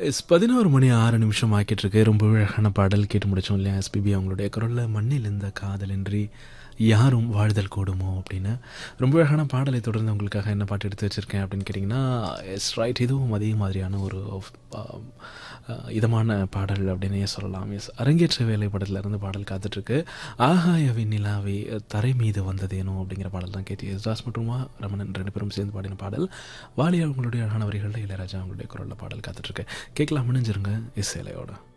S பதினோரு மணி ஆறு நிமிஷம் ஆக்கிட்டு இருக்கு ரொம்ப அழகான பாடல் கேட்டு முடிச்சோம் இல்லையா எஸ்பிபி அவங்களுடைய குரலில் மண்ணில் இந்த காதலின்றி யாரும் வாழ்தல் கூடுமோ அப்படின்னு ரொம்ப அழகான பாடலை தொடர்ந்து உங்களுக்காக என்ன பாட்டு எடுத்து வச்சுருக்கேன் அப்படின்னு கேட்டிங்கன்னா எஸ் ரைட் இதுவும் அதே மாதிரியான ஒரு ஆம், அஹ், இதமான பாடல் அப்படின்னே சொல்லலாம் எஸ் அரங்கேற்ற வேலை படத்துலேருந்து பாடல் காத்துட்ருக்கு ஆகாய விண்ணிலாவை தரை மீது வந்ததேனோ அப்படிங்கிற பாடல் தான் கேட்டி எஸ்தாஸ் மற்றும் ரமணன் ரெண்டு பேரும் சேர்ந்து பாடின பாடல் வாலி அவங்களுடைய அழகான வரிகளில் இளையராஜா அவங்களுடைய குரலில் பாடல் காத்துட்ருக்கு கேட்கலாம் முடிஞ்சிருங்க இசையிலையோட